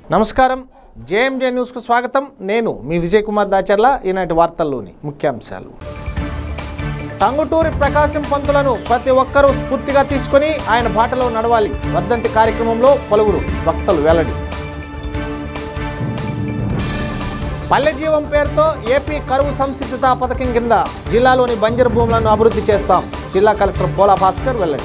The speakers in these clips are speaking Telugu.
నమస్కారం జేఎంజే న్యూస్కు స్వాగతం నేను మీ విజయ్ కుమార్ దాచర్ల ఈనాటి వార్తల్లోని ముఖ్యాంశాలు టంగుటూరి ప్రకాశం పంతులను ప్రతి ఒక్కరూ స్ఫూర్తిగా తీసుకొని ఆయన బాటలో నడవాలి వర్ధంతి కార్యక్రమంలో పలువురు వక్తలు వెల్లడి పల్లె జీవం పేరుతో ఏపీ కరువు సంసిద్ధత పథకం కింద జిల్లాలోని బంజరు భూములను అభివృద్ధి చేస్తాం జిల్లా కలెక్టర్ పోలా భాస్కర్ వెల్లడి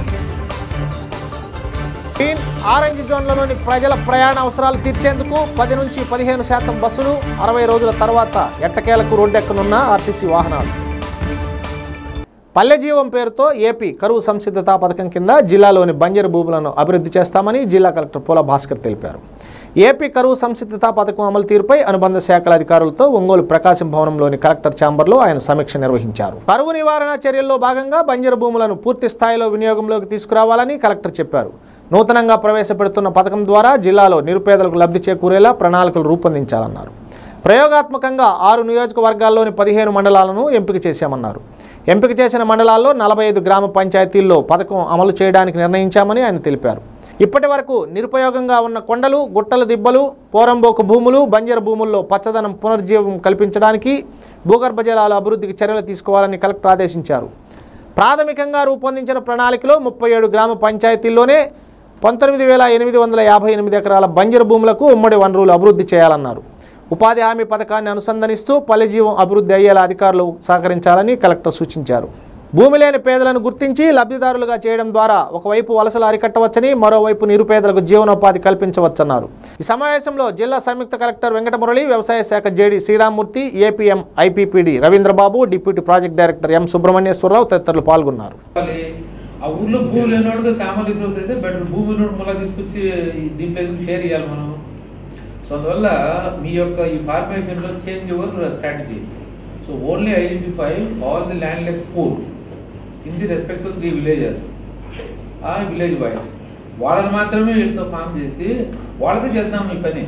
గ్రీన్ ఆరెంజ్ జోన్లలోని ప్రజల ప్రయాణ అవసరాలు తీర్చేందుకు పది నుంచి పదిహేను శాతం బస్సులు అరవై రోజుల తర్వాత ఎట్టకేలకు రోడ్డెక్కనున్న ఆర్టీసీ వాహనాలు పల్లె జీవం పేరుతో ఏపీ కరువు సంసిద్ధత పథకం కింద జిల్లాలోని బంజరు భూములను అభివృద్ధి చేస్తామని జిల్లా కలెక్టర్ పోల భాస్కర్ తెలిపారు ఏపీ కరువు సంసిద్ధత పథకం అమలు తీరుపై అనుబంధ శాఖల అధికారులతో ఒంగోలు ప్రకాశం భవనంలోని కలెక్టర్ ఛాంబర్లో ఆయన సమీక్ష నిర్వహించారు కరువు నివారణ చర్యల్లో భాగంగా బంజరు భూములను పూర్తి స్థాయిలో వినియోగంలోకి తీసుకురావాలని కలెక్టర్ చెప్పారు నూతనంగా ప్రవేశపెడుతున్న పథకం ద్వారా జిల్లాలో నిరుపేదలకు లబ్ధి చేకూరేలా ప్రణాళికలు రూపొందించాలన్నారు ప్రయోగాత్మకంగా ఆరు నియోజకవర్గాల్లోని పదిహేను మండలాలను ఎంపిక చేశామన్నారు ఎంపిక చేసిన మండలాల్లో నలభై ఐదు గ్రామ పంచాయతీల్లో పథకం అమలు చేయడానికి నిర్ణయించామని ఆయన తెలిపారు ఇప్పటి వరకు నిరుపయోగంగా ఉన్న కొండలు గుట్టల దిబ్బలు పోరంబోకు భూములు బంజర భూముల్లో పచ్చదనం పునర్జీవం కల్పించడానికి భూగర్భ జలాల అభివృద్ధికి చర్యలు తీసుకోవాలని కలెక్టర్ ఆదేశించారు ప్రాథమికంగా రూపొందించిన ప్రణాళికలో ముప్పై ఏడు గ్రామ పంచాయతీల్లోనే పంతొమ్మిది వేల ఎనిమిది వందల యాభై ఎనిమిది ఎకరాల బంజరు భూములకు ఉమ్మడి వనరులు అభివృద్ధి చేయాలన్నారు ఉపాధి హామీ పథకాన్ని అనుసంధానిస్తూ పల్లె జీవం అభివృద్ధి అయ్యేలా అధికారులు సహకరించాలని కలెక్టర్ సూచించారు భూమి లేని పేదలను గుర్తించి లబ్ధిదారులుగా చేయడం ద్వారా ఒకవైపు వలసలు అరికట్టవచ్చని మరోవైపు నిరుపేదలకు జీవనోపాధి కల్పించవచ్చన్నారు ఈ సమావేశంలో జిల్లా సంయుక్త కలెక్టర్ వెంకటమురళి వ్యవసాయ శాఖ JD Sriramamurthy APM IPPD Ravindrababu deputy project director M Subrahmanyeswararao తదితరులు పాల్గొన్నారు చెప్పాలి. ఆ ఊర్లో భూమి లేనివాడికి కామన్ రిసోర్స్ అయితే బెటర్ భూమి ఉన్నోడు మళ్ళీ తీసుకొచ్చి ఈ దీంట్లో ఎందుకు షేర్ చేయాలి మనం సో అందువల్ల మీ యొక్క ఈ ఫార్మేషన్ లో change your strategy so only identify all the landless poor in the respect to three villages ఆ విలేజ్ వైజ్ వాళ్ళని మాత్రమే వీటితో ఫామ్ చేసి వాళ్ళకి చేద్దాం మీ పని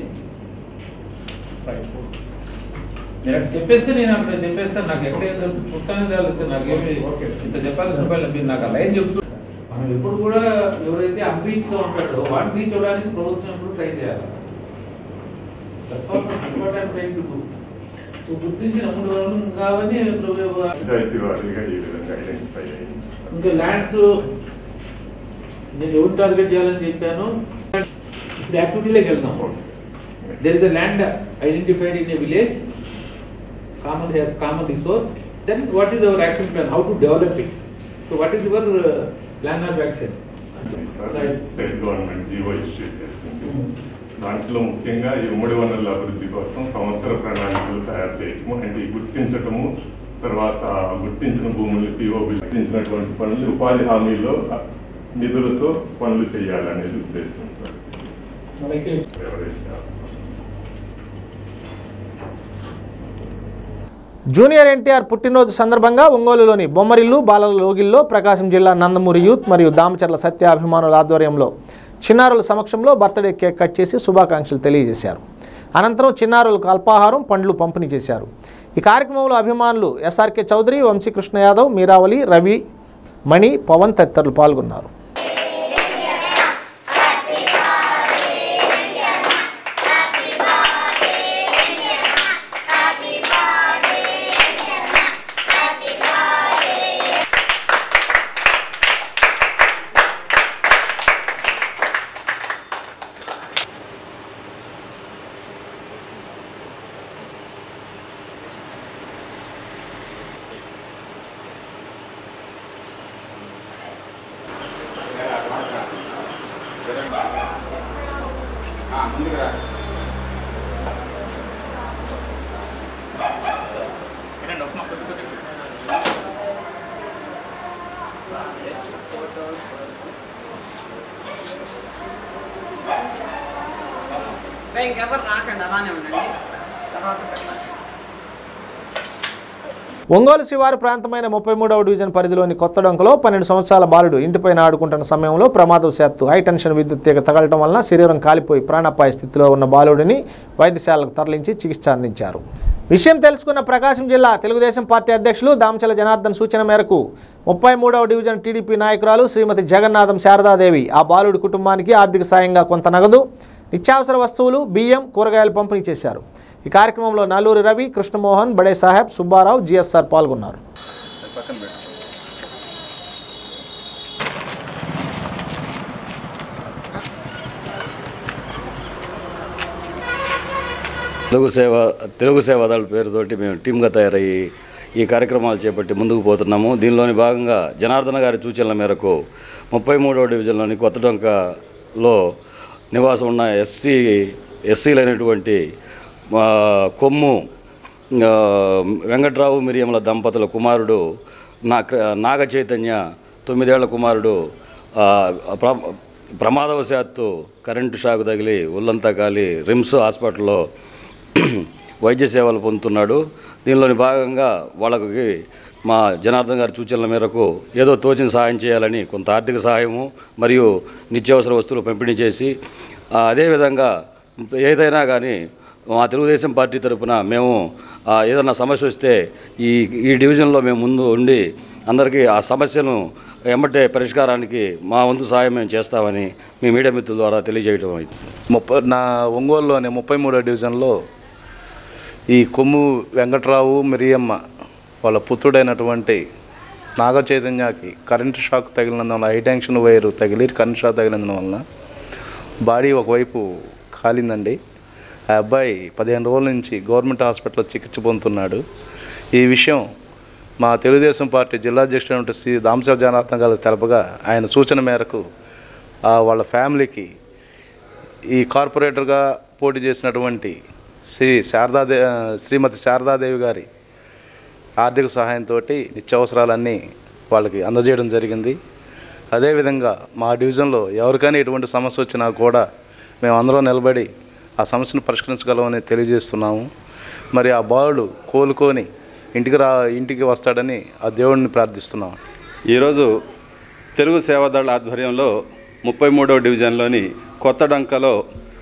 నేను అక్కడ చెప్పేస్తే నేను అక్కడ చెప్పేస్తాను నాకు ఎక్కడ ఏదో చూస్తానే తెలుస్తుంది నాకేమి ఇంత చెప్పాల్సిన రూపాయలు మీరు నాకు ఆ లైన్ చెప్తూ మనం ఎప్పుడు కూడా ఎవరైతే అన్రీచ్ గా ఉంటాడో వాడిని రీచ్ అవ్వడానికి ప్రభుత్వం ఎప్పుడు ట్రై చేయాలి That's what- that's what I'm trying to do. So గుర్తించిన మూడు రోజులు కావని ఇప్పుడు పంచాయతీ వారీగా ఈ విధంగా ఐడెంటిఫై అయ్యింది ఇంకా ల్యాండ్స్ నేను ఎవరు టార్గెట్ చేయాలని చెప్పాను ఇప్పుడు యాక్టివిటీలోకి వెళ్దాం there is a land identified in a village, common has common resource, then what is our action plan, how to develop it? So what is your uh, plan of action? Sir Right. State government GO issue చేస్తుంది దాంట్లో ముఖ్యంగా ఈ ఉమ్మడి వనరుల అభివృద్ధి కోసం సంవత్సర ప్రణాళికలు తయారు చేయటము అంటే ఈ గుర్తించటము తర్వాత గుర్తించిన భూముల్ని పిఓ గుర్తించినటువంటి పనులు ఉపాధి హామీలో నిధులతో పనులు చేయాలనేది ఉద్దేశం సార్ మనకి ఎవరైతే చేస్తారు. జూనియర్ ఎన్టీఆర్ పుట్టినరోజు సందర్భంగా ఒంగోలులోని బొమ్మరిల్లు బాలల లోగిల్లో ప్రకాశం జిల్లా నందమూరి యూత్ మరియు దామచర్ల సత్య అభిమానుల ఆధ్వర్యంలో చిన్నారుల సమక్షంలో బర్త్డే కేక్ కట్ చేసి శుభాకాంక్షలు తెలియజేశారు అనంతరం చిన్నారులకు అల్పాహారం పండ్లు పంపిణీ చేశారు ఈ కార్యక్రమంలో అభిమానులు ఎస్ఆర్కే చౌదరి వంశీకృష్ణ యాదవ్ మీరావళి రవి మణి పవన్ తదితరులు పాల్గొన్నారు ఇంకెవరు రాకండి అలానే ఉండండి తర్వాత పెట్టండి ఒంగోలు శివారు ప్రాంతమైన ముప్పై మూడవ డివిజన్ పరిధిలోని కొత్త డొంకలో పన్నెండు సంవత్సరాల బాలుడు ఇంటిపైన ఆడుకుంటున్న సమయంలో ప్రమాదవశాత్తు హై టెన్షన్ విద్యుత్ తీగ తగలటం వలన శరీరం కాలిపోయి ప్రాణాపాయ స్థితిలో ఉన్న బాలుడిని వైద్యశాలకు తరలించి చికిత్స అందించారు విషయం తెలుసుకున్న ప్రకాశం జిల్లా తెలుగుదేశం పార్టీ అధ్యక్షులు దామచల జనార్దన్ సూచన మేరకు ముప్పై మూడవ డివిజన్ టీడీపీ నాయకురాలు శ్రీమతి జగన్నాథం శారదాదేవి ఆ బాలుడి కుటుంబానికి ఆర్థిక సాయంగా కొంత నగదు నిత్యావసర వస్తువులు బియ్యం కూరగాయలు పంపిణీ చేశారు ఈ కార్యక్రమంలో నల్లూరి రవి కృష్ణమోహన్ బడే సాహెబ్ సుబ్బారావు జిఎస్ఆర్ పాల్గొన్నారు తెలుగు సేవ తెలుగు సేవాదాల పేరుతోటి మేము టీమ్గా తయారయ్యి ఈ కార్యక్రమాలు చేపట్టి ముందుకు పోతున్నాము దీనిలోని భాగంగా జనార్దన గారి సూచనల మేరకు ముప్పై మూడవ డివిజన్లోని కొత్త డొంకలో నివాసం ఉన్న ఎస్సీ ఎస్సీలైనటువంటి ఆ, కొమ్ము ఆ, వెంకట్రావు మిరియముల దంపతుల కుమారుడు నా నాగ చైతన్య తొమ్మిదేళ్ల కుమారుడు ఆ, ప్ర ప్రమాదవశాత్తు కరెంటు షాక్ తగిలి ఒళ్ళంతా కాలి రిమ్స్ హాస్పిటల్లో వైద్య సేవలు పొందుతున్నాడు దీనిలోని భాగంగా వాళ్ళకి మా జనార్దన్ గారి సూచనల మేరకు ఏదో తోచిన సహాయం చేయాలని కొంత ఆర్థిక సహాయము మరియు నిత్యావసర వస్తువులు పంపిణీ చేసి ఆ, అదేవిధంగా ఏదైనా కానీ మా తెలుగుదేశం పార్టీ తరఫున మేము ఆ, ఏదైనా సమస్య వస్తే ఈ ఈ డివిజన్లో మేము ముందు ఉండి అందరికీ ఆ సమస్యను ఎమ్మటే పరిష్కారానికి మా వంతు సహాయం మేము చేస్తామని మీ మీడియా మిత్రుల ద్వారా తెలియజేయడం అయింది ముప్పై నా ఒంగోలులోని ముప్పై మూడో డివిజన్లో ఈ కొమ్ము వెంకట్రావు మిరియమ్మ వాళ్ళ పుత్రుడైనటువంటి నాగ చైతన్యకి కరెంటు షాక్ తగిలినందువల్ల హై టెన్షన్ వైరు తగిలి కరెంట్ షాక్ తగిలినందు వలన బాడీ ఒకవైపు కాలిందండి ఆ అబ్బాయి పదిహేను రోజుల నుంచి గవర్నమెంట్ హాస్పిటల్లో చికిత్స పొందుతున్నాడు ఈ విషయం మా తెలుగుదేశం పార్టీ జిల్లా అధ్యక్షుడు శ్రీ దామచర్ జనార్దన్ గారు తెలపగా ఆయన సూచన మేరకు ఆ వాళ్ళ ఫ్యామిలీకి ఈ కార్పొరేటర్గా పోటీ చేసినటువంటి శ్రీ శారదాదే శ్రీమతి శారదాదేవి గారి ఆర్థిక సహాయంతో నిత్యావసరాలన్నీ వాళ్ళకి అందజేయడం జరిగింది అదేవిధంగా మా డివిజన్లో ఎవరికైనా ఎటువంటి సమస్య వచ్చినా కూడా మేము అందరం నిలబడి ఆ సమస్యను పరిష్కరించగలమని తెలియజేస్తున్నాము మరి ఆ బాలుడు కోలుకొని ఇంటికి రా ఇంటికి వస్తాడని ఆ దేవుడిని ప్రార్థిస్తున్నాము ఈరోజు తెలుగు సేవాదళ ఆధ్వర్యంలో ముప్పై మూడవ డివిజన్లోని కొత్త డంకలో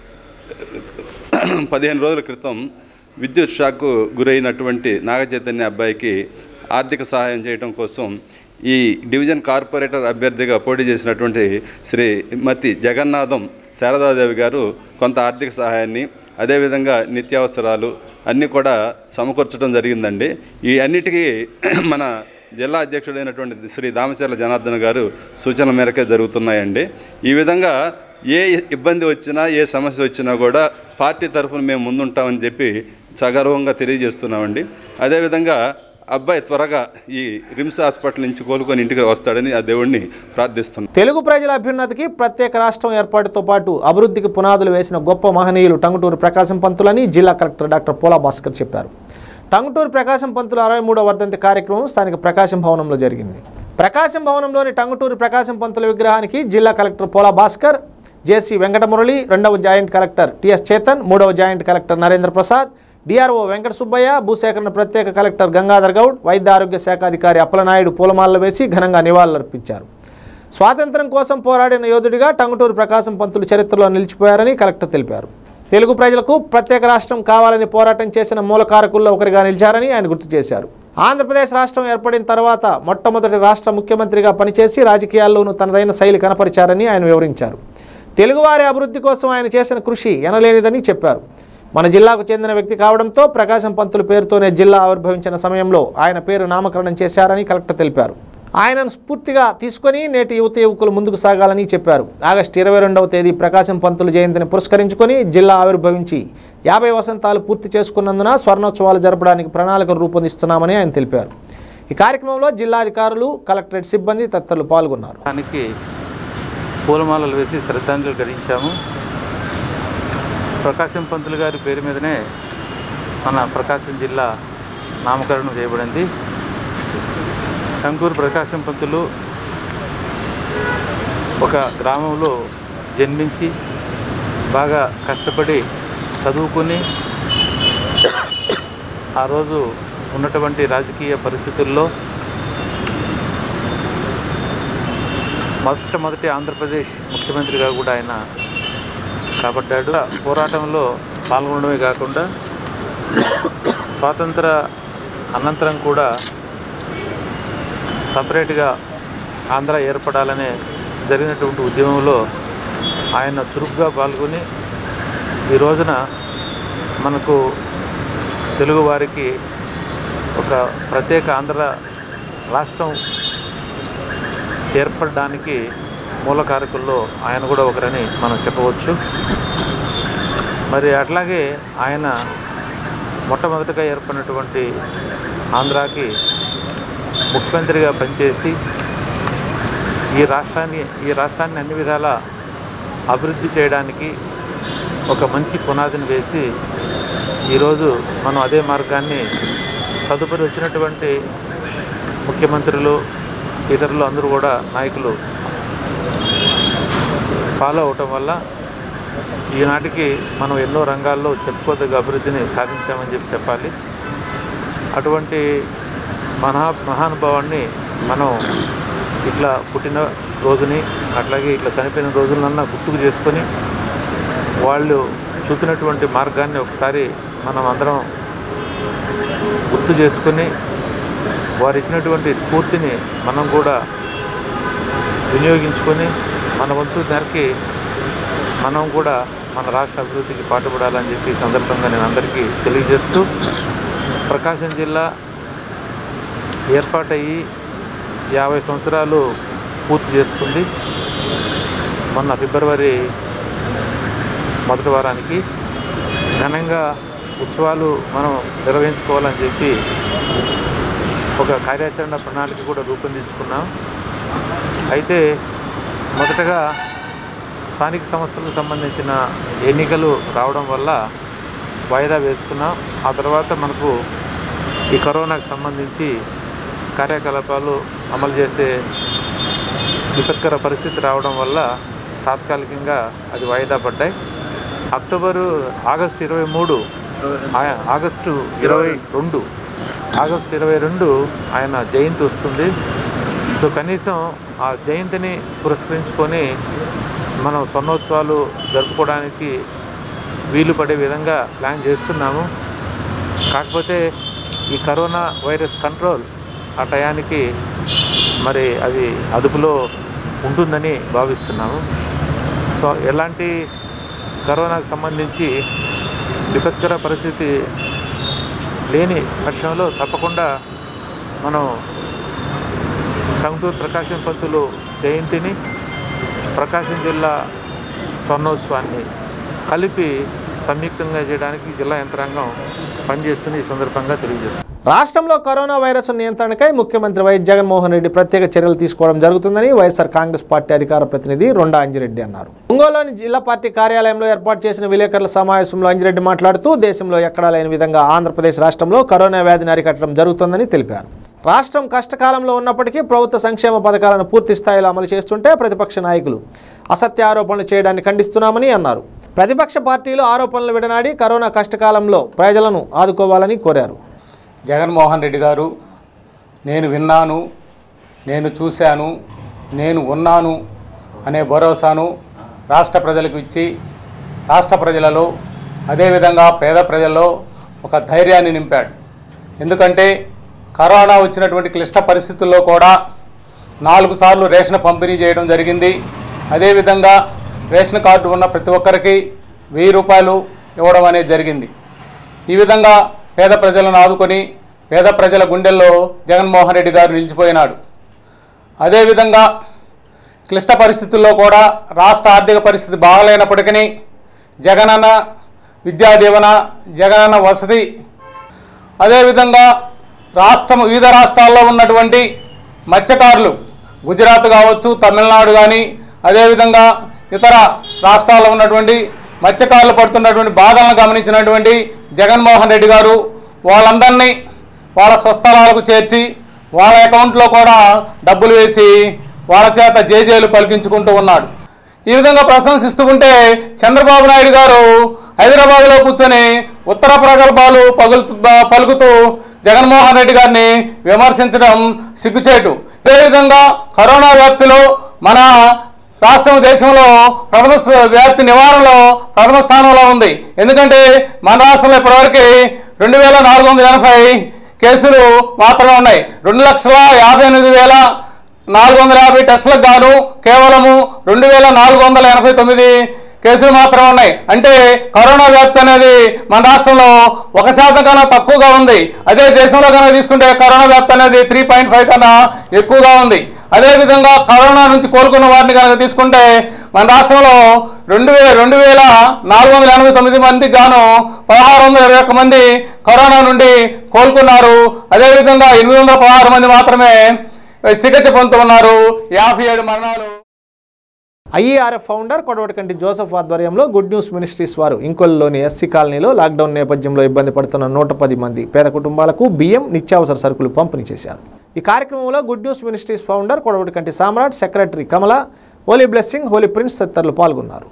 పదిహేను రోజుల క్రితం విద్యుత్ షాక్కు గురైనటువంటి నాగచైతన్య అబ్బాయికి ఆర్థిక సహాయం చేయడం కోసం ఈ డివిజన్ కార్పొరేటర్ అభ్యర్థిగా పోటీ చేసినటువంటి శ్రీమతి జగన్నాథం శారదాదేవి గారు కొంత ఆర్థిక సహాయాన్ని అదేవిధంగా నిత్యావసరాలు అన్నీ కూడా సమకూర్చడం జరిగిందండి ఈ అన్నిటికీ మన జిల్లా అధ్యక్షుడైనటువంటి శ్రీ దామచర్ల జనార్దన్ గారు సూచనల మేరకే జరుగుతున్నాయండి ఈ విధంగా ఏ ఇబ్బంది వచ్చినా ఏ సమస్య వచ్చినా కూడా పార్టీ తరఫున మేము ముందుంటామని చెప్పి సగర్వంగా తెలియజేస్తున్నామండి అదేవిధంగా అబ్బాయి త్వరగా ఈ రిమ్స్ హాస్పిటల్ నుంచి కోలుకొని ఇంటికి వస్తాడని ఆ దేవుడిని ప్రార్థిస్తున్నాం తెలుగు ప్రజల అభ్యున్నతికి ప్రత్యేక రాష్ట్రం ఏర్పాటుతో పాటు అభివృద్ధికి పునాదులు వేసిన గొప్ప మహనీయులు టంగుటూరు ప్రకాశం పంతులని జిల్లా కలెక్టర్ డాక్టర్ పోలా భాస్కర్ చెప్పారు టంగుటూరు ప్రకాశం పంతుల అరవై మూడవ వర్ధంతి కార్యక్రమం స్థానిక ప్రకాశం భవనంలో జరిగింది ప్రకాశం భవనంలోని టంగుటూరు ప్రకాశం పంతుల విగ్రహానికి జిల్లా కలెక్టర్ పోలా భాస్కర్ జేసీ వెంకటమురళి రెండవ జాయింట్ కలెక్టర్ టిఎస్ చేతన్ మూడవ joint collector Narendra Prasad DRO Venkata Subbaiah భూసేకరణ ప్రత్యేక కలెక్టర్ గంగాధర్ గౌడ్ వైద్య ఆరోగ్య శాఖ అధికారి అప్పలనాయుడు పూలమాలలు వేసి ఘనంగా నివాళులర్పించారు స్వాతంత్రం కోసం పోరాడిన యోధుడిగా టంగుటూరు ప్రకాశం పంతులు చరిత్రలో నిలిచిపోయారని కలెక్టర్ తెలిపారు తెలుగు ప్రజలకు ప్రత్యేక రాష్ట్రం కావాలని పోరాటం చేసిన మూలకారకుల్లో ఒకరిగా నిలిచారని ఆయన గుర్తు చేశారు ఆంధ్రప్రదేశ్ రాష్ట్రం ఏర్పడిన తర్వాత మొట్టమొదటి రాష్ట్ర ముఖ్యమంత్రిగా పనిచేసి రాజకీయాల్లోనూ తనదైన శైలి కనపరిచారని ఆయన వివరించారు తెలుగువారి అభివృద్ధి కోసం ఆయన చేసిన కృషి ఎనలేనిదని చెప్పారు మన జిల్లాకు చెందిన వ్యక్తి కావడంతో ప్రకాశం పంతులు పేరుతోనే జిల్లా ఆవిర్భవించిన సమయంలో ఆయన పేరు నామకరణం చేశారని కలెక్టర్ తెలిపారు ఆయనను స్ఫూర్తిగా తీసుకొని నేటి యువత యువకులు ముందుకు సాగాలని చెప్పారు ఆగస్టు ఇరవై రెండవ తేదీ ప్రకాశం పంతులు జయంతిని పురస్కరించుకొని జిల్లా ఆవిర్భవించి యాభై వసంతాలు పూర్తి చేసుకున్నందున స్వర్ణోత్సవాలు జరపడానికి ప్రణాళికలు రూపొందిస్తున్నామని ఆయన తెలిపారు ఈ కార్యక్రమంలో జిల్లా అధికారులు కలెక్టరేట్ సిబ్బంది తదితరులు పాల్గొన్నారు దానికి పూలమాలలు వేసి శ్రద్ధాంజలి ఘటించాము ప్రకాశం పంతులు గారి పేరు మీదనే మన ప్రకాశం జిల్లా నామకరణం చేయబడింది కంకూరు ప్రకాశం పంతులు ఒక గ్రామంలో జన్మించి బాగా కష్టపడి చదువుకుని ఆ రోజు ఉన్నటువంటి రాజకీయ పరిస్థితుల్లో మొట్టమొదటి ఆంధ్రప్రదేశ్ ముఖ్యమంత్రిగా కూడా ఆయన కాబట్టాడు పోరాటంలో పాల్గొనడమే కాకుండా స్వాతంత్ర అనంతరం కూడా సపరేట్గా ఆంధ్ర ఏర్పడాలనే జరిగినటువంటి ఉద్యమంలో ఆయన చురుగ్గా పాల్గొని ఈ రోజున మనకు తెలుగు వారికి ఒక ప్రత్యేక ఆంధ్ర రాష్ట్రం ఏర్పడడానికి మూలకారకుల్లో ఆయన కూడా ఒకరని మనం చెప్పవచ్చు మరి అట్లాగే ఆయన మొట్టమొదటిగా ఏర్పడినటువంటి ఆంధ్రాకి ముఖ్యమంత్రిగా పనిచేసి ఈ రాష్ట్రాన్ని ఈ రాష్ట్రాన్ని అన్ని విధాల అభివృద్ధి చేయడానికి ఒక మంచి పునాదిని వేసి ఈరోజు మనం అదే మార్గాన్ని తదుపరి వచ్చినటువంటి ముఖ్యమంత్రులు ఇతరులు అందరూ కూడా నాయకులు ఫాలో అవటం వల్ల ఈనాటికి మనం ఎన్నో రంగాల్లో చెప్పుకోదగ్గ అభివృద్ధిని సాధించామని చెప్పి చెప్పాలి అటువంటి మహా మహానుభావాన్ని మనం ఇట్లా పుట్టిన రోజుని అట్లాగే ఇట్లా చనిపోయిన రోజులన్నా గుర్తుకు చేసుకొని వాళ్ళు చూపినటువంటి మార్గాన్ని ఒకసారి మనం అందరం గుర్తు చేసుకుని వారు ఇచ్చినటువంటి స్ఫూర్తిని మనం కూడా వినియోగించుకొని మన వంతు మేరకి మనం కూడా మన రాష్ట్ర అభివృద్ధికి పాటుపడాలని చెప్పి ఈ సందర్భంగా నేను అందరికీ తెలియజేస్తూ ప్రకాశం జిల్లా ఏర్పాటయ్యి యాభై సంవత్సరాలు పూర్తి చేసుకుంది మొన్న ఫిబ్రవరి మొదటి వారానికి ఘనంగా ఉత్సవాలు మనం నిర్వహించుకోవాలని చెప్పి ఒక కార్యాచరణ ప్రణాళిక కూడా రూపొందించుకున్నాం అయితే మొదటగా స్థానిక సంస్థలకు సంబంధించిన ఎన్నికలు రావడం వల్ల వాయిదా వేసుకున్నాం ఆ తర్వాత మనకు ఈ కరోనాకు సంబంధించి కార్యకలాపాలు అమలు చేసే విపత్కర పరిస్థితి రావడం వల్ల తాత్కాలికంగా అది వాయిదా పడ్డాయి అక్టోబరు ఆగస్టు ఇరవై మూడు ఆ- ఆగస్టు ఇరవై రెండు ఆగస్టు ఇరవై రెండు ఆయన జయంతి వస్తుంది సో కనీసం ఆ జయంతిని పురస్కరించుకొని మనం స్వర్ణోత్సవాలు జరుపుకోవడానికి వీలు పడే విధంగా ప్లాన్ చేస్తున్నాము కాకపోతే ఈ కరోనా వైరస్ కంట్రోల్ ఆ టయానికి మరి అది అదుపులో ఉంటుందని భావిస్తున్నాము సో ఎలాంటి కరోనాకు సంబంధించి విపత్కర పరిస్థితి లేని పక్షంలో తప్పకుండా మనం టంగుటూరు ప్రకాశం పంతులు జయంతిని ప్రకాశం జిల్లా స్వర్ణోత్సవాన్ని కలిపి సంయుక్తంగా చేయడానికి జిల్లా యంత్రాంగం పనిచేస్తున్న ఈ సందర్భంగా తెలియజేస్తుంది రాష్ట్రంలో కరోనా వైరస్ నియంత్రణకై ముఖ్యమంత్రి వైఎస్ జగన్మోహన్ రెడ్డి ప్రత్యేక చర్యలు తీసుకోవడం జరుగుతుందని వైఎస్ఆర్ కాంగ్రెస్ పార్టీ అధికార ప్రతినిధి రొండా అంజిరెడ్డి అన్నారు ఒంగోలులోని జిల్లా పార్టీ కార్యాలయంలో ఏర్పాటు చేసిన విలేకరుల సమావేశంలో అంజిరెడ్డి మాట్లాడుతూ దేశంలో ఎక్కడా లేని విధంగా ఆంధ్రప్రదేశ్ రాష్ట్రంలో కరోనా వ్యాధిని అరికట్టడం జరుగుతుందని తెలిపారు రాష్ట్రం కష్టకాలంలో ఉన్నప్పటికీ ప్రభుత్వ సంక్షేమ పథకాలను పూర్తి స్థాయిలో అమలు చేస్తుంటే ప్రతిపక్ష నాయకులు అసత్య ఆరోపణలు చేయడాన్ని ఖండిస్తున్నామని అన్నారు ప్రతిపక్ష పార్టీలు ఆరోపణలు విడనాడి కరోనా కష్టకాలంలో ప్రజలను ఆదుకోవాలని కోరారు జగన్మోహన్ రెడ్డి గారు నేను విన్నాను నేను చూశాను నేను ఉన్నాను అనే భరోసాను రాష్ట్ర ప్రజలకు ఇచ్చి రాష్ట్ర ప్రజలలో అదేవిధంగా పేద ప్రజల్లో ఒక ధైర్యాన్ని నింపాడు ఎందుకంటే కరోనా వచ్చినటువంటి క్లిష్ట పరిస్థితుల్లో కూడా నాలుగు సార్లు రేషన్ పంపిణీ చేయడం జరిగింది అదేవిధంగా రేషన్ కార్డు ఉన్న ప్రతి ఒక్కరికి వెయ్యి రూపాయలు ఇవ్వడం అనేది జరిగింది ఈ విధంగా పేద ప్రజలను ఆదుకొని పేద ప్రజల గుండెల్లో జగన్మోహన్ రెడ్డి గారు నిలిచిపోయినాడు అదేవిధంగా క్లిష్ట పరిస్థితుల్లో కూడా రాష్ట్ర ఆర్థిక పరిస్థితి బాగలేనప్పటికీ జగనన్న విద్యా దీవెన జగనన్న వసతి అదేవిధంగా రాష్ట్రం వివిధ రాష్ట్రాల్లో ఉన్నటువంటి మత్స్యకారులు గుజరాత్ కావచ్చు తమిళనాడు కానీ అదేవిధంగా ఇతర రాష్ట్రాల్లో ఉన్నటువంటి మత్స్యకారులు పడుతున్నటువంటి బాధలను గమనించినటువంటి జగన్మోహన్ రెడ్డి గారు వాళ్ళందరినీ వాళ్ళ స్వస్థలాలకు చేర్చి వాళ్ళ అకౌంట్లో కూడా డబ్బులు వేసి వాళ్ళ చేత జేజేలు పలికించుకుంటూ ఉన్నాడు ఈ విధంగా ప్రశంసిస్తూ ఉంటే చంద్రబాబు నాయుడు గారు హైదరాబాద్లో కూర్చొని ఉత్తర ప్రగల్భాలు పగులుతూ పలుకుతూ జగన్మోహన్ రెడ్డి గారిని విమర్శించడం సిగ్గుచేటు అదేవిధంగా కరోనా వ్యాప్తిలో మన రాష్ట్రం దేశంలో ప్రథమ స్థ- వ్యాప్తి నివారణలో ప్రథమ స్థానంలో ఉంది ఎందుకంటే మన రాష్ట్రంలో ఇప్పటివరకు రెండు వేల నాలుగు వందల ఎనభై కేసులు మాత్రమే ఉన్నాయి రెండు లక్షల యాభై ఎనిమిది వేల నాలుగు వందల యాభై టెస్టులకు గాను కేవలము రెండు వేల నాలుగు వందల ఎనభై తొమ్మిది కేసులు మాత్రం ఉన్నాయి అంటే కరోనా వ్యాప్తి అనేది మన రాష్ట్రంలో ఒక శాతం కన్నా తక్కువగా ఉంది అదే దేశంలో కన్నా తీసుకుంటే కరోనా వ్యాప్తి అనేది త్రీ పాయింట్ ఫైవ్ కన్నా ఎక్కువగా ఉంది అదేవిధంగా కరోనా నుంచి కోలుకున్న వారిని కనుక తీసుకుంటే మన రాష్ట్రంలో రెండు వే రెండు వేల నాలుగు వందల ఎనభై తొమ్మిది మందికి గాను పదహారు వందల ఇరవై ఒక్క మంది కరోనా నుండి కోలుకున్నారు అదేవిధంగా ఎనిమిది వందల పదహారు మంది మాత్రమే చికిత్స పొందుతున్నారు యాభై ఏడు మరణాలు ఐఈఆర్ఎఫ్ ఫౌండర్ కొడవటికంటి జోసెఫ్ ఆధ్వర్యంలో గుడ్ న్యూస్ మినిస్ట్రీస్ వారు ఇంకొల్లోని ఎస్సీ కాలనీలో లాక్డౌన్ నేపథ్యంలో ఇబ్బంది పడుతున్న నూట పది మంది పేద కుటుంబాలకు బియ్యం నిత్యావసర సరుకులు పంపిణీ చేశారు ఈ కార్యక్రమంలో Good News Ministries founder Kodavatikanti Samrat secretary Kamala Holy Blessing Holy Prince తదితరులు పాల్గొన్నారు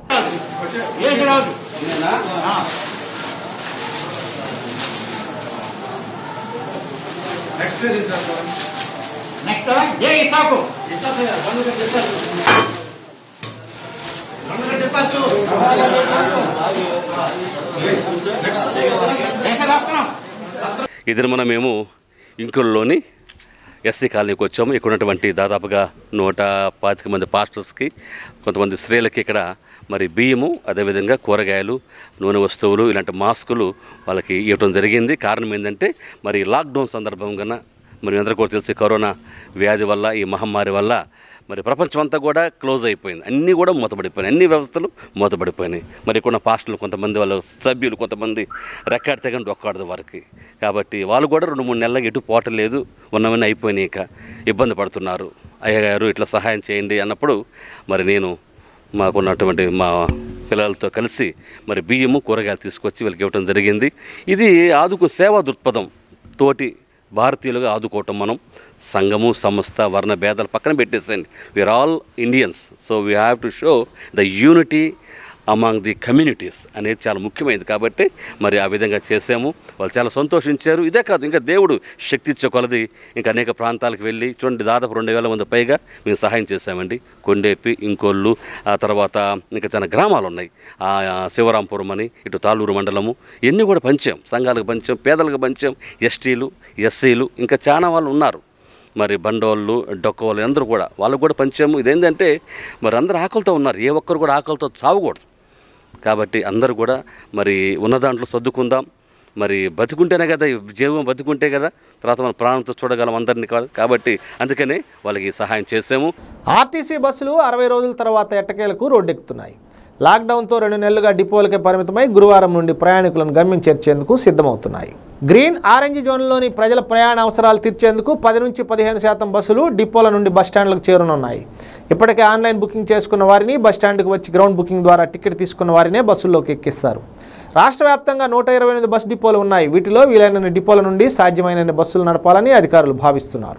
ఇది మన మేము ఇంకుల్లోని ఎస్సీ కాలనీకి వచ్చాము ఇక్కడ ఉన్నటువంటి దాదాపుగా నూట పాతిక మంది పాస్టర్స్కి కొంతమంది స్త్రీలకి ఇక్కడ మరి బియ్యము అదేవిధంగా కూరగాయలు నూనె వస్తువులు ఇలాంటి మాస్కులు వాళ్ళకి ఇవ్వడం జరిగింది కారణం ఏంటంటే మరి లాక్డౌన్ సందర్భంగా మరి అందరికీ కూడా తెలిసి కరోనా వ్యాధి వల్ల ఈ మహమ్మారి వల్ల మరి ప్రపంచం అంతా కూడా క్లోజ్ అయిపోయింది అన్నీ కూడా మూతపడిపోయినాయి అన్ని వ్యవస్థలు మూతపడిపోయినాయి మరి ఇక్కడ ఉన్న పాస్టర్లు కొంతమంది వాళ్ళ సభ్యులు కొంతమంది రెక్కాడి తెగండి ఒక్కాడదు వారికి కాబట్టి వాళ్ళు కూడా రెండు మూడు నెలలకు ఎటు పోవట్లేదు ఉన్నవన్నీ అయిపోయినాయి ఇక ఇబ్బంది పడుతున్నారు అయ్యగారు ఇట్లా సహాయం చేయండి అన్నప్పుడు మరి నేను మాకున్నటువంటి మా పిల్లలతో కలిసి మరి బియ్యము కూరగాయలు తీసుకొచ్చి వీళ్ళకి ఇవ్వడం జరిగింది ఇది ఆదుకు సేవా దృక్పథం తోటి భారతీయులుగా ఆదుకోవటం మనం సంఘము సంస్థ వర్ణ భేదాలు పక్కన పెట్టేసేయండి we are all Indians so we have to show the unity among the communities అనేది చాలా ముఖ్యమైనది కాబట్టి మరి ఆ విధంగా చేసాము వాళ్ళు చాలా సంతోషించారు ఇదే కాదు ఇంకా దేవుడు శక్తి ఇచ్చే కొలది ఇంకా అనేక ప్రాంతాలకు వెళ్ళి చూడండి దాదాపు రెండు వేల మంది పైగా మేము సహాయం చేశామండి కొండేపి ఇంకోళ్ళు ఆ తర్వాత ఇంకా చాలా గ్రామాలు ఉన్నాయి ఆ ఆ శివరాంపురం అని ఇటు తాళూరు మండలము ఇవన్నీ కూడా పంచాం సంఘాలకు పంచాం పేదలకు పంచాం ఎస్టీలు ఎస్సీలు ఇంకా చాలా వాళ్ళు ఉన్నారు మరి బండోళ్ళు డొక్కవాళ్ళు అందరూ కూడా వాళ్ళకు కూడా పంచాము ఇదేంటంటే మరి అందరూ ఆకలితో ఉన్నారు ఏ ఒక్కరు కూడా ఆకలితో చావకూడదు కాబట్టి అందరూ కూడా మరి ఉన్న దాంట్లో సర్దుకుందాం మరి బతుకుంటేనే కదా ఈ జీవం బతుకుంటే కదా తర్వాత మన ప్రాణంతో చూడగలం అందరినీ కాదు కాబట్టి అందుకనే వాళ్ళకి సహాయం చేసాము ఆర్టీసీ బస్సులు అరవై రోజుల తర్వాత ఎట్టకేలకు రోడ్డెక్కుతున్నాయి లాక్డౌన్తో రెండు నెలలుగా డిపోలకే పరిమితమై గురువారం నుండి ప్రయాణికులను గమ్యం చేర్చేందుకు సిద్ధమవుతున్నాయి గ్రీన్ ఆరెంజ్ జోన్లోని ప్రజల ప్రయాణ అవసరాలు తీర్చేందుకు పది నుంచి పదిహేను శాతం బస్సులు డిపోల నుండి బస్టాండ్లకు చేరునున్నాయి ఇప్పటికే ఆన్లైన్ బుకింగ్ చేసుకున్న వారిని బస్టాండ్కి వచ్చి గ్రౌండ్ బుకింగ్ ద్వారా టికెట్ తీసుకున్న వారినే బస్సుల్లోకి ఎక్కిస్తారు రాష్ట్ర వ్యాప్తంగా నూట ఇరవై ఎనిమిది బస్ డిపోలు ఉన్నాయి వీటిలో వీలైనన్ని డిపోల నుండి సాధ్యమైన బస్సులు నడపాలని అధికారులు భావిస్తున్నారు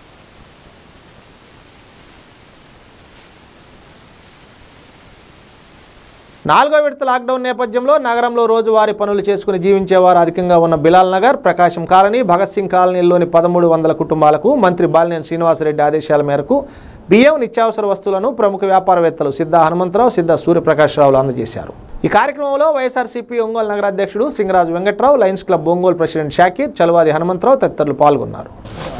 నాలుగో విడత లాక్డౌన్ నేపథ్యంలో నగరంలో రోజువారీ పనులు చేసుకుని జీవించేవారు అధికంగా ఉన్న బిలాల్ నగర్ ప్రకాశం కాలనీ భగత్ సింగ్ కాలనీలోని పదమూడు వందల కుటుంబాలకు మంత్రి బాలినేని శ్రీనివాసరెడ్డి ఆదేశాల మేరకు బియ్యం నిత్యావసర వస్తువులను ప్రముఖ వ్యాపారవేత్తలు సిద్ధ హనుమంతరావు సిద్ధ సూర్యప్రకాశ్రావులు అందజేశారు ఈ కార్యక్రమంలో వైఎస్ఆర్సీపీ ఒంగోలు నగర అధ్యక్షుడు Singaraju Venkatrao Lions Club Ongole president Shakir Chalavadi Hanumantharao తదితరులు పాల్గొన్నారు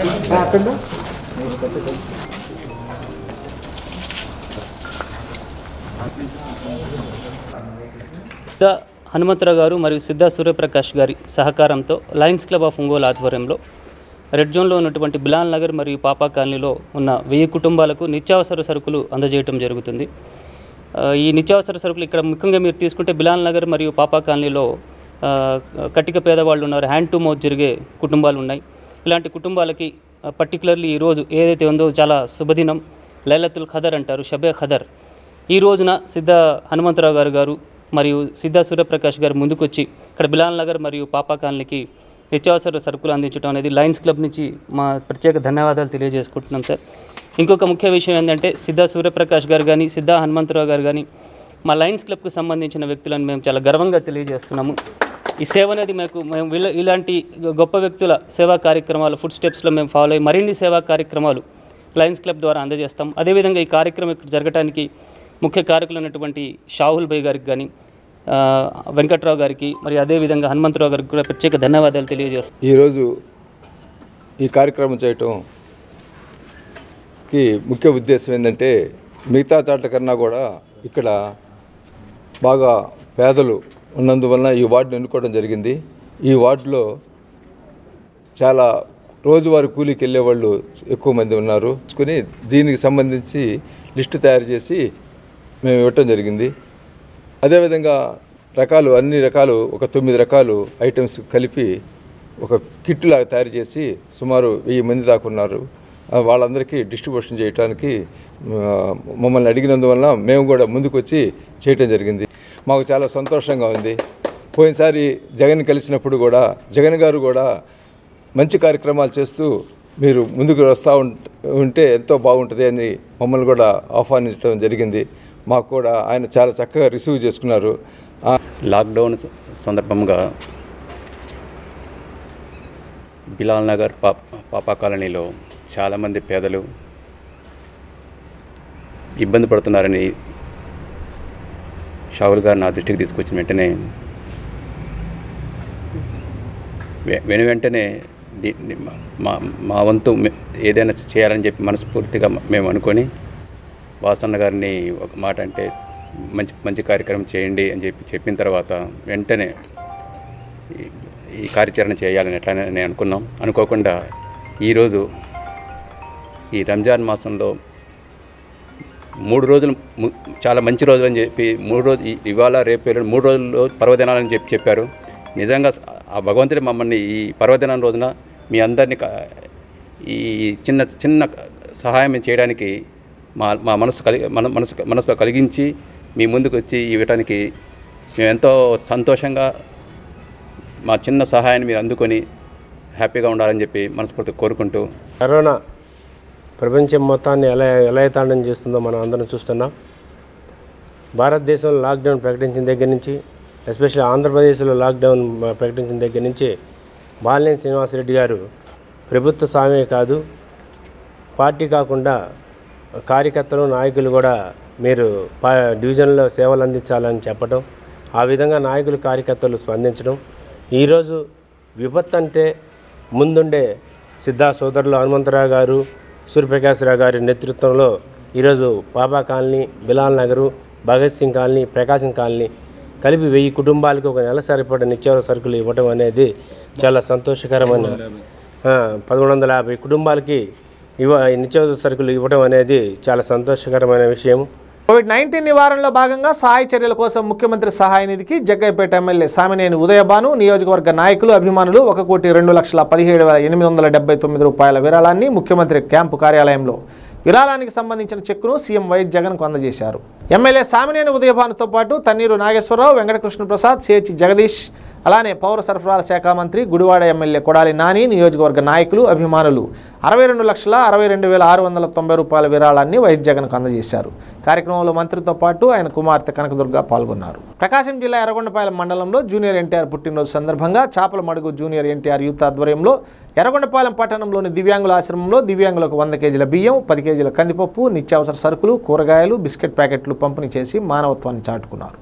సిద్ధ హనుమంతరావు గారు మరియు సిద్ధ సూర్యప్రకాష్ గారి సహకారంతో లయన్స్ క్లబ్ ఆఫ్ ఒంగోలు ఆధ్వర్యంలో రెడ్ జోన్లో ఉన్నటువంటి బిలాల్ నగర్ మరియు పాపా కాలనీలో ఉన్న వెయ్యి కుటుంబాలకు నిత్యావసర సరుకులు అందజేయటం జరుగుతుంది ఆ, ఈ నిత్యావసర సరుకులు ఇక్కడ ముఖ్యంగా మీరు తీసుకుంటే బిలాల్ నగర్ మరియు పాపా కాలనీలో ఆ, కటిక పేదవాళ్ళు ఉన్నారు హ్యాండ్ టు మౌత్ జరిగే కుటుంబాలు ఉన్నాయి ఇలాంటి కుటుంబాలకి పర్టికులర్లీ ఈరోజు ఏదైతే ఉందో చాలా శుభదినం లైలతుల్ ఖదర్ అంటారు షబే ఖదర్ ఈ రోజున సిద్ధ హనుమంతరావు గారు గారు మరియు సిద్ధ సూర్యప్రకాష్ గారు ముందుకొచ్చి ఇక్కడ బిలాల్ నగర్ మరియు పాపా కాలనీకి నిత్యావసర సరుకులు అందించడం అనేది లయన్స్ క్లబ్ నుంచి మా ప్రత్యేక ధన్యవాదాలు తెలియజేసుకుంటున్నాం సార్ ఇంకొక ముఖ్య విషయం ఏంటంటే సిద్ధ సూర్యప్రకాష్ గారు కానీ సిద్ధ హనుమంతరావు గారు కానీ మా లయన్స్ క్లబ్కు సంబంధించిన వ్యక్తులను మేము చాలా గర్వంగా తెలియజేస్తున్నాము ఈ సేవ అనేది మాకు మేము వీళ్ళ ఇలాంటి గొప్ప వ్యక్తుల సేవా కార్యక్రమాలు ఫుడ్ స్టెప్స్లో మేము ఫాలో అయ్యి మరిన్ని సేవా కార్యక్రమాలు లయన్స్ క్లబ్ ద్వారా అందజేస్తాం అదేవిధంగా ఈ కార్యక్రమం ఇక్కడ జరగడానికి ముఖ్య కారకులు ఉన్నటువంటి షాహుల్ భాయ్ గారికి కానీ ఆ, వెంకట్రావు గారికి మరి అదేవిధంగా హనుమంతరావు గారికి కూడా ప్రత్యేక ధన్యవాదాలు తెలియజేస్తాం ఈరోజు ఈ కార్యక్రమం చేయటంకి ముఖ్య ఉద్దేశం ఏంటంటే మిగతా చాట్ల కన్నా కూడా ఇక్కడ బాగా పేదలు ఉన్నందువలన ఈ వార్డును ఎన్నుకోవడం జరిగింది ఈ వార్డులో చాలా రోజువారీ కూలీకి వెళ్ళే వాళ్ళు ఎక్కువ మంది ఉన్నారు కొని దీనికి సంబంధించి లిస్టు తయారు చేసి మేము ఇవ్వటం జరిగింది అదేవిధంగా రకాలు అన్ని రకాలు ఒక తొమ్మిది రకాలు ఐటమ్స్ కలిపి ఒక కిట్ లాగా తయారు చేసి సుమారు వెయ్యి మంది దాకా ఉన్నారు ఆ, వాళ్ళందరికీ డిస్ట్రిబ్యూషన్ చేయడానికి ఆ, మమ్మల్ని అడిగినందువల్ల మేము కూడా ముందుకు వచ్చి చేయటం జరిగింది మాకు చాలా సంతోషంగా ఉంది పోయినసారి జగన్ కలిసినప్పుడు కూడా జగన్ గారు కూడా మంచి కార్యక్రమాలు చేస్తూ మీరు ముందుకు వస్తూ ఉంట- ఉంటే ఎంతో బాగుంటుంది అని మమ్మల్ని కూడా ఆహ్వానించడం జరిగింది మాకు కూడా ఆయన చాలా చక్కగా రిసీవ్ చేసుకున్నారు ఆ, లాక్డౌన్ స- సందర్భంగా బిలాల్ నగర్ పా పాపా కాలనీలో చాలామంది పేదలు ఇబ్బంది పడుతున్నారని షావుల్ గారు నా దృష్టికి తీసుకొచ్చిన వెంటనే వె- వెను వెంటనే దీ- దీ- మా మా వంతు మే- ఏదైనా చేయాలని చెప్పి మనస్ఫూర్తిగా మేము అనుకొని వాసన్న గారిని ఒక మాట అంటే మంచి మంచి కార్యక్రమం చేయండి అని చెప్పి చెప్పిన తర్వాత వెంటనే ఈ- ఈ కార్యాచరణ చేయాలని ఎట్లా నేను అనుకున్నాం అనుకోకుండా ఈరోజు ఈ రంజాన్ మాసంలో మూడు రోజులు ము- చాలా మంచి రోజులు అని చెప్పి మూడు రోజు ఈ- ఇవాళ రేపు ఎల్లుండి మూడు రోజుల్లో పర్వదినాలని చెప్పి చెప్పారు నిజంగా ఆ భగవంతుడి మమ్మల్ని ఈ పర్వదినం రోజున మీ అందరినీ క- ఈ చిన్న చిన్న సహాయం చేయడానికి మా మా మనసు కలిగి మన మనసు మనసులో కలిగించి మీ ముందుకు వచ్చి ఇవ్వటానికి మేము ఎంతో సంతోషంగా మా చిన్న సహాయాన్ని మీరు అందుకొని హ్యాపీగా ఉండాలని చెప్పి మనస్ఫూర్తిగా కోరుకుంటూ కరోనా ప్రపంచం మొత్తాన్ని ఎలా ఎలా తాండం చేస్తుందో మనం అందరం చూస్తున్నాం భారతదేశంలో లాక్డౌన్ ప్రకటించిన దగ్గర నుంచి ఎస్పెషల్లీ ఆంధ్రప్రదేశ్లో లాక్డౌన్ మ- ప్రకటించిన దగ్గర నుంచి బాలినేని శ్రీనివాసరెడ్డి గారు ప్రభుత్వ స్వామే కాదు పార్టీ కాకుండా కార్యకర్తలు నాయకులు కూడా మీరు పా డివిజన్లో సేవలు అందించాలని చెప్పడం ఆ విధంగా నాయకులు కార్యకర్తలు స్పందించడం ఈరోజు విపత్తు అంటే ముందుండే సిద్ధా సోదరులు హనుమంతరావు గారు సూర్యప్రకాశ్రావు గారి నేతృత్వంలో ఈరోజు Baba colony Bilal Nagar Bhagat Singh colony Prakasam colony కలిపి వెయ్యి కుటుంబాలకు ఒక నెల సరిపడ నిత్యావసర సరుకులు ఇవ్వడం అనేది చాలా సంతోషకరమైన ఆ, పదమూడు వందల యాభై కుటుంబాలకి ఇవ నిత్యావసర సరుకులు ఇవ్వడం అనేది చాలా సంతోషకరమైన విషయం కోవిడ్ నైన్టీన్ నివారణలో భాగంగా సహాయ చర్యల కోసం ముఖ్యమంత్రి సహాయ నిధికి జగ్గైపేట ఎమ్మెల్యే సామినేని ఉదయభాను నియోజకవర్గ నాయకులు అభిమానులు ఒక కోటి రెండు లక్షల పదిహేడు వేల ఎనిమిది వందల డెబ్బై తొమ్మిది రూపాయల విరాళాన్ని ముఖ్యమంత్రి క్యాంపు కార్యాలయంలో విరాళానికి సంబంధించిన చెక్కును సీఎం వైఎస్ జగన్కు అందజేశారు ఎమ్మెల్యే సామినేని ఉదయభానుతో పాటు తన్నీరు నాగేశ్వరరావు వెంకటకృష్ణ ప్రసాద్ సిహెచ్ జగదీష్ అలానే పౌర సరఫరాల శాఖ మంత్రి గుడివాడ ఎమ్మెల్యే కొడాలి నాని నియోజకవర్గ నాయకులు అభిమానులు అరవై రెండు లక్షల అరవై రెండు వేల ఆరు వందల తొంభై రూపాయల విరాళాన్ని వైఎస్ జగన్కు అందజేశారు కార్యక్రమంలో మంత్రితో పాటు ఆయన కుమార్తె కనకదుర్గ పాల్గొన్నారు ప్రకాశం జిల్లా ఎర్రగొండపాలెం మండలంలో జూనియర్ ఎన్టీఆర్ పుట్టినరోజు సందర్భంగా చాపల మడుగు జూనియర్ ఎన్టీఆర్ యూత్ ఆధ్వర్యంలో ఎర్రగొండపాలెం పట్టణంలోని దివ్యాంగుల ఆశ్రమంలో దివ్యాంగులకు వంద కేజీల బియ్యం పది కేజీల కందిపప్పు నిత్యావసర సరుకులు కూరగాయలు బిస్కెట్ ప్యాకెట్లు పంపిణీ చేసి మానవత్వాన్ని చాటుకున్నారు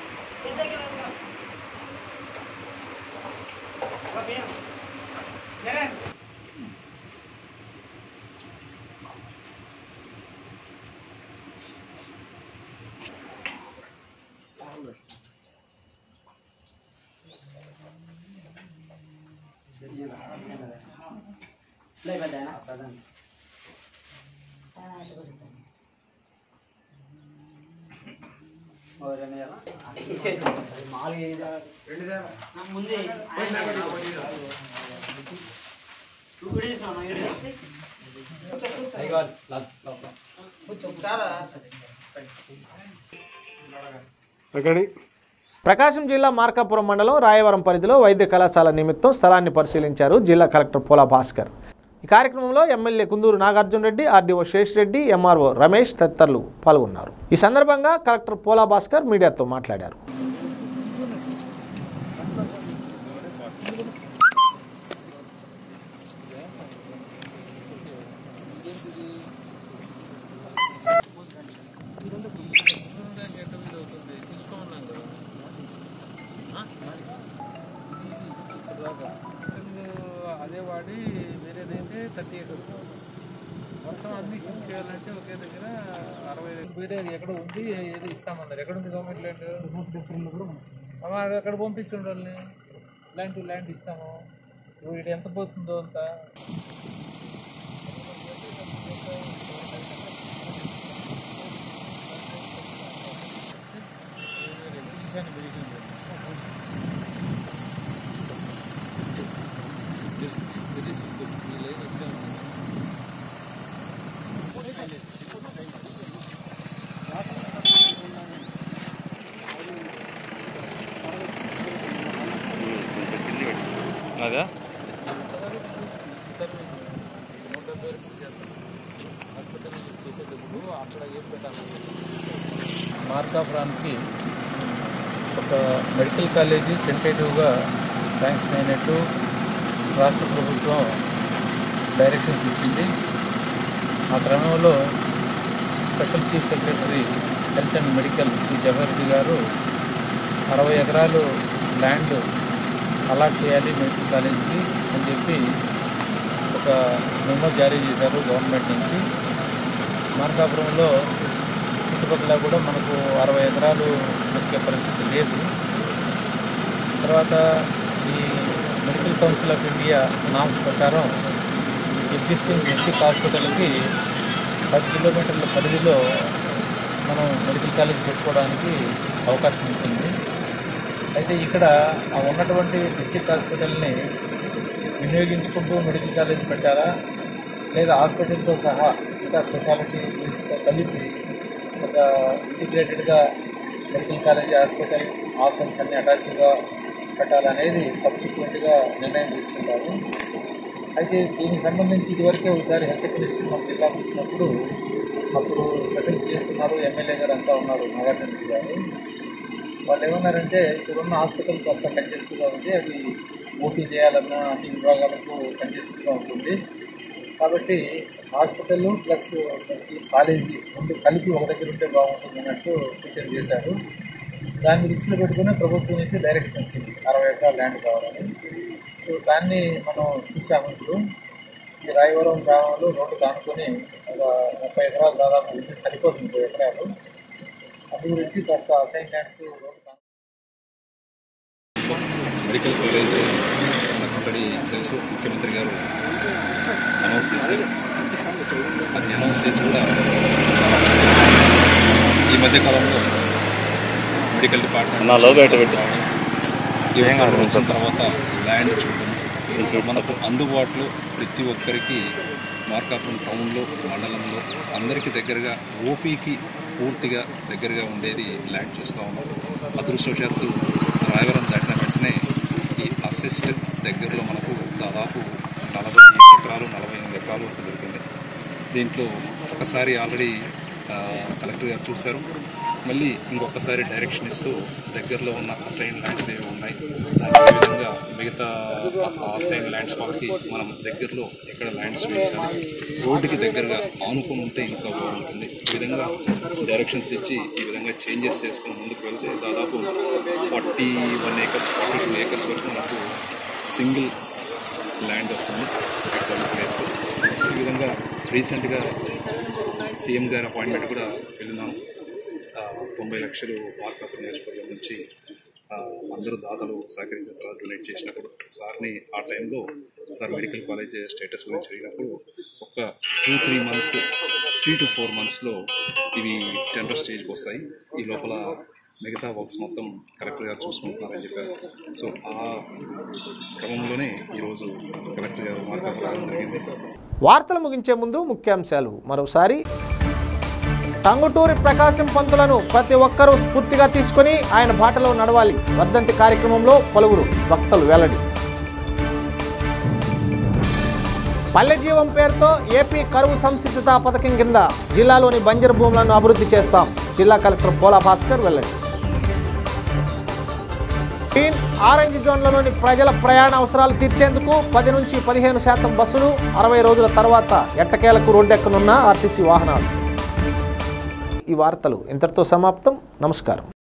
ప్రకాశం జిల్లా మార్కాపురం మండలం రాయవరం పరిధిలో వైద్య కళాశాల నిమిత్తం స్థలాన్ని పరిశీలించారు జిల్లా కలెక్టర్ పోలా భాస్కర్ ఈ కార్యక్రమంలో MLA Kunduru Nagarjuna Reddy RDO Seshireddy MRO Ramesh తదితరులు పాల్గొన్నారు ఈ సందర్భంగా కలెక్టర్ పోలా భాస్కర్ మీడియాతో మాట్లాడారు అదే వాడి వేరేదైతే థర్టీ ఎయిట్ మొత్తం అన్ని షిఫ్ట్ చేయాలంటే ఒకే దగ్గర అరవై వేరే ఎక్కడ ఉంది ఏది ఇస్తామన్నారు ఎక్కడ ఉంది గవర్నమెంట్ ల్యాండ్ అమ్మా అక్కడ పంపించండి వాళ్ళని ల్యాండ్ టు ల్యాండ్ ఇస్తాము ఇప్పుడు ఇక్కడ ఎంత పోతుందో అంత అదా మార్కాపురానికి ఒక మెడికల్ కాలేజీ టెంటేటివ్గా శాంక్షన్ అయినట్టు రాష్ట్ర ప్రభుత్వం డైరెక్షన్స్ ఇచ్చింది ఆ క్రమంలో special chief secretary health and medical Shri Jawaharji garu అరవై ఎకరాలు ల్యాండ్ అలాట్ చేయాలి మెడికల్ కాలేజీకి అని చెప్పి ఒక మెమో జారీ చేశారు గవర్నమెంట్ నుంచి మార్కాపురంలో చుట్టుపక్కల కూడా మనకు అరవై ఎకరాలు దొరికే పరిస్థితి లేదు తర్వాత ఈ Medical Council of India norms ప్రకారం ఎగ్జిస్టింగ్ డిస్ట్రిక్ట్ హాస్పిటల్కి పది కిలోమీటర్ల పరిధిలో మనం మెడికల్ కాలేజ్ పెట్టుకోవడానికి అవకాశం ఉంటుంది అయితే ఇక్కడ ఆ ఉన్నటువంటి డిస్ట్రిక్ట్ హాస్పిటల్ని వినియోగించుకుంటూ మెడికల్ కాలేజ్ పెట్టారా లేదా హాస్పిటల్తో సహా ఇంకా స్పెషాలిటీ కలిపి ఒక ఇంటిగ్రేటెడ్గా మెడికల్ కాలేజ్ హాస్పిటల్ హాస్పిటల్స్ అన్ని అటాచ్డ్గా పెట్టాలనేది సబ్సిక్వెంట్గా నిర్ణయం తీసుకుంటారు అయితే దీనికి సంబంధించి ఇదివరకే ఒకసారి హెల్త్ మినిస్టర్ మన జిల్లాకు వచ్చినప్పుడు అప్పుడు సెటిల్ చేసుకున్నారు ఎమ్మెల్యే గారు అంతా ఉన్నారు నాగార్జున గారు వాళ్ళు ఏమన్నారంటే ఇక్కడున్న హాస్పిటల్ కాస్త కంజెస్ట్గా ఉంది అది ఓటీ చేయాలన్నా అన్ని విభాగాలకు కంజెస్ట్గా ఉంటుంది కాబట్టి హాస్పిటల్ ప్లస్ ఈ కాలేజీ రెండు కలిపి ఒక దగ్గర ఉంటే బాగుంటుంది అన్నట్టు సూచన చేశారు దాన్ని దృష్టిలో పెట్టుకుని ప్రభుత్వం నుంచి డైరెక్షన్ వచ్చింది అరవై ఎకరాల ల్యాండ్ కావాలని సో దాన్ని మనం చూసాము ఇప్పుడు ఈ రాయవరం గ్రామంలో రోడ్డు కానుకొని ఒక ముప్పై ఎకరాలు దాదాపు ఉంది సరిపోతుంది ముప్పై ఎకరాలు అందు గురించి కాస్త అసైన్మెంట్స్ రోడ్డు మెడికల్ కాలేజ్ మనకు ఆల్రెడీ తెలుసు ముఖ్యమంత్రి గారు అనౌన్స్ చేశారు అది అనౌన్స్ చేసి కూడా చాలా ఈ మధ్య కాలంలో మెడికల్ డిపార్ట్మెంట్ నా లోగో ఎటు పెట్టు. ఈ ఒక్కరు వచ్చిన తర్వాత ల్యాండ్ చూడడం మనకు అందుబాటులో ప్రతి ఒక్కరికి మార్కాపురం టౌన్లో మండలంలో అందరికీ దగ్గరగా ఓపీకి పూర్తిగా దగ్గరగా ఉండేది ల్యాండ్ చూస్తూ ఉన్నాం అదృష్టవశాత్తు రాయవరం దాటిన వెంటనే ఈ అసిస్ట్ దగ్గరలో మనకు దాదాపు నలభై ఎకరాలు నలభై ఎనిమిది ఎకరాలు వరకు దొరికింది దీంట్లో ఒకసారి ఆల్రెడీ కలెక్టర్ గారు చూశారు మళ్ళీ ఇంకొకసారి డైరెక్షన్ ఇస్తూ దగ్గరలో ఉన్న అసైన్ ల్యాండ్స్ ఏవి ఉన్నాయి దానికి ఏ విధంగా మిగతా అసైన్ ల్యాండ్స్ వాళ్ళకి మనం దగ్గరలో ఎక్కడ ల్యాండ్స్ వేయించాలి రోడ్డుకి దగ్గరగా ఆనుకొని ఉంటే ఇంకా బాగుంటుంది ఈ విధంగా డైరెక్షన్స్ ఇచ్చి ఈ విధంగా చేంజెస్ చేసుకుని ముందుకు వెళ్తే దాదాపు forty one acres forty two acres వరకు మనకు సింగిల్ ల్యాండ్ వస్తుంది ప్లేస్ సో ఈ విధంగా రీసెంట్గా సీఎం గారి అపాయింట్మెంట్ కూడా వెళ్ళినాం ఆ, తొంభై లక్షలు మార్కాపురం నియోజకవర్గం నుంచి ఆ, అందరూ దాతలు సహకరించిన తర్వాత డొనేట్ చేసినప్పుడు సార్ని ఆ టైంలో సార్ మెడికల్ కాలేజ్ స్టేటస్ గురించి అడిగినప్పుడు ఒక two three months three to four మంత్స్లో ఇవి టెండర్ స్టేజ్కి వస్తాయి ఈ లోపల మిగతా వర్క్స్ మొత్తం కలెక్టర్ గారు చూసుకుంటున్నారని చెప్పారు సో ఆ క్రమంలోనే ఈరోజు కలెక్టర్ గారు మార్కాపురం రావడం జరిగింది వార్తలు ముగించే ముందు ముఖ్యాంశాలు మరోసారి టంగుటూరి ప్రకాశం పంతులను ప్రతి ఒక్కరూ స్ఫూర్తిగా తీసుకొని ఆయన బాటలో నడవాలి వర్ధంతి కార్యక్రమంలో పలువురు వక్తలు వెల్లడి పల్లె జీవం పేరుతో ఏపీ కరువు సంసిద్ధత పథకం కింద జిల్లాలోని బంజరు భూములను అభివృద్ధి చేస్తాం జిల్లా కలెక్టర్ పోలా భాస్కర్ వెల్లడి గ్రీన్ ఆరెంజ్ జోన్లలోని ప్రజల ప్రయాణ అవసరాలు తీర్చేందుకు పది నుంచి పదిహేను శాతం బస్సులు అరవై రోజుల తర్వాత ఎట్టకేలకు రోడ్డెక్కనున్న ఆర్టీసీ వాహనాలు ఈ వార్తలు ఇంతటితో సమాప్తం నమస్కారం